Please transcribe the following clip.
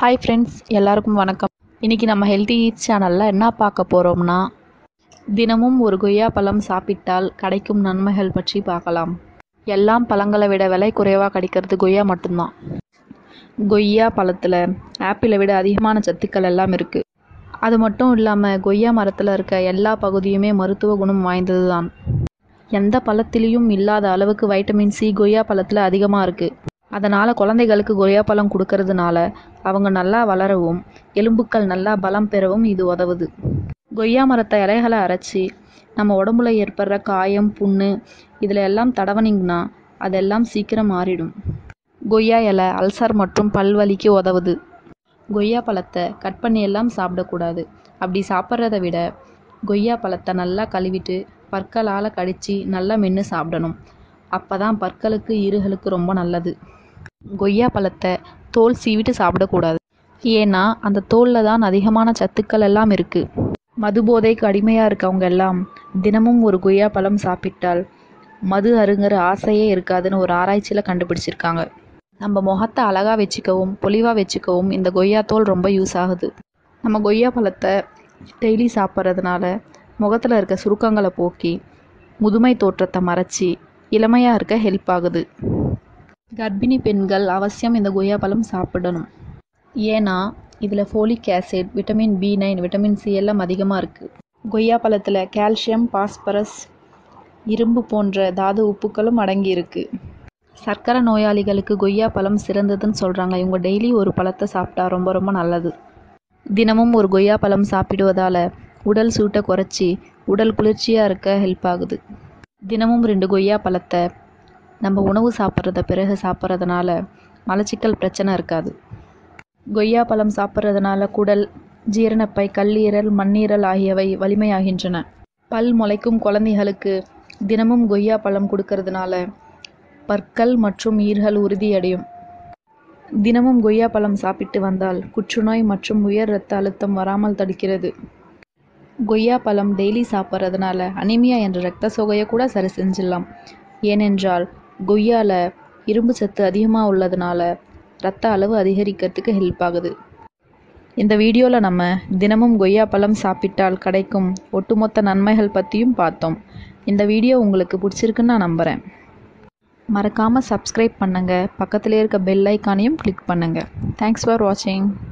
hi friends எல்லாருக்கும் வணக்கம் இன்றைக்கி நம்ம ஹெல்த்தி ஈட் சேனலில் என்ன பார்க்க போகிறோம்னா தினமும் ஒரு கொய்யா பழம் சாப்பிட்டால் கிடைக்கும் நன்மைகள் பற்றி பார்க்கலாம் எல்லாம் பழங்களை விட விலை குறைவாக கிடைக்கிறது கொய்யா மட்டும்தான் கொய்யா பழத்தில் ஆப்பிளை விட அதிகமான சத்துக்கள் எல்லாம் இருக்குது அது மட்டும் இல்லாமல் கொய்யா மரத்தில் இருக்க எல்லா பகுதியுமே மருத்துவ குணம் வாய்ந்தது தான் எந்த பழத்திலையும் இல்லாத அளவுக்கு வைட்டமின் சி கொய்யா பழத்தில் அதிகமாக இருக்குது அதனால் குழந்தைகளுக்கு கொய்யா பழம் கொடுக்கறதுனால அவங்க நல்லா வளரவும் எலும்புக்கள் நல்லா பலம் பெறவும் இது உதவுது கொய்யா மரத்தை இலைகளை அரைச்சி நம்ம உடம்புல ஏற்படுற காயம் புண்ணு இதில் எல்லாம் தடவனிங்கன்னா அதெல்லாம் சீக்கிரம் மாறிடும் கொய்யா இலை அல்சர் மற்றும் பல்வலிக்கு உதவுது கொய்யா பழத்தை கட் பண்ணி எல்லாம் சாப்பிடக்கூடாது அப்படி சாப்பிட்றத விட கொய்யா பழத்தை நல்லா கழுவிட்டு பற்களால் கடித்து நல்லா மென்று சாப்பிடணும் அப்போ தான் பற்களுக்கு ஈறுகளுக்கு ரொம்ப நல்லது கொய்யா பழத்தை தோல் சீவிட்டு சாப்பிடக்கூடாது ஏன்னா அந்த தோலில் தான் அதிகமான சத்துக்கள் எல்லாம் இருக்குது மதுபோதைக்கு அடிமையாக இருக்கவங்க எல்லாம் தினமும் ஒரு கொய்யா பழம் சாப்பிட்டால் மது அருங்கிற ஆசையே இருக்காதுன்னு ஒரு ஆராய்ச்சியில் கண்டுபிடிச்சிருக்காங்க நம்ம முகத்தை அழகாக வச்சுக்கவும் பொலிவாக வச்சுக்கவும் இந்த கொய்யா தோல் ரொம்ப யூஸ் ஆகுது நம்ம கொய்யா பழத்தை டெய்லி சாப்பிட்றதுனால முகத்தில் இருக்க சுருக்கங்களை போக்கி முதுமை தோற்றத்தை மறைச்சி இளமையாக இருக்க ஹெல்ப் ஆகுது கர்ப்பிணி பெண்கள் அவசியம் இந்த கொய்யா பழம் சாப்பிடணும் ஏன்னா இதில் folic acid vitamin B nine vitamin C எல்லாம் அதிகமாக இருக்குது கொய்யா பழத்தில் கால்சியம் பாஸ்பரஸ் இரும்பு போன்ற தாது உப்புக்களும் அடங்கி இருக்கு சர்க்கரை நோயாளிகளுக்கு கொய்யா பழம் சிறந்ததுன்னு சொல்கிறாங்க இவங்க டெய்லி ஒரு பழத்தை சாப்பிட்டா ரொம்ப ரொம்ப நல்லது தினமும் ஒரு கொய்யா பழம் சாப்பிடுவதால் உடல் சூட்டை குறைச்சி உடல் குளிர்ச்சியாக இருக்க ஹெல்ப் ஆகுது தினமும் ரெண்டு கொய்யா பழத்தை நம்ம உணவு சாப்பிட்றத பிறகு சாப்பிட்றதுனால மலச்சிக்கல் பிரச்சனை இருக்காது கொய்யா பழம் சாப்பிட்றதுனால குடல் ஜீரணப்பை கல்லீரல் மண்ணீரல் ஆகியவை வலிமையாகின்றன பல் முளைக்கும் குழந்தைகளுக்கு தினமும் கொய்யா பழம் கொடுக்கறதுனால பற்கள் மற்றும் ஈர்கள் உறுதியடையும் தினமும் கொய்யா பழம் சாப்பிட்டு வந்தால் புற்றுநோய் மற்றும் உயர் இரத்த அழுத்தம் வராமல் தடுக்கிறது கொய்யா பழம் டெய்லி சாப்பிட்றதுனால அனிமியா என்ற இரத்த சோகையை கூட சரி செஞ்சிடலாம் ஏனென்றால் கொய்யால இரும்பு சத்து அதிகமாக உள்ளதுனால ரத்த அளவு அதிகரிக்கிறதுக்கு ஹெல்ப் ஆகுது இந்த வீடியோவில் நம்ம தினமும் கொய்யா பழம் சாப்பிட்டால் கிடைக்கும் ஒட்டுமொத்த நன்மைகள் பற்றியும் பார்த்தோம் இந்த வீடியோ உங்களுக்கு பிடிச்சிருக்குன்னு நான் நம்புகிறேன் மறக்காமல் சப்ஸ்கிரைப் பண்ணுங்கள் பக்கத்தில் இருக்க பெல் ஐக்கானையும் கிளிக் பண்ணுங்கள் தேங்க்ஸ் ஃபார் வாட்சிங்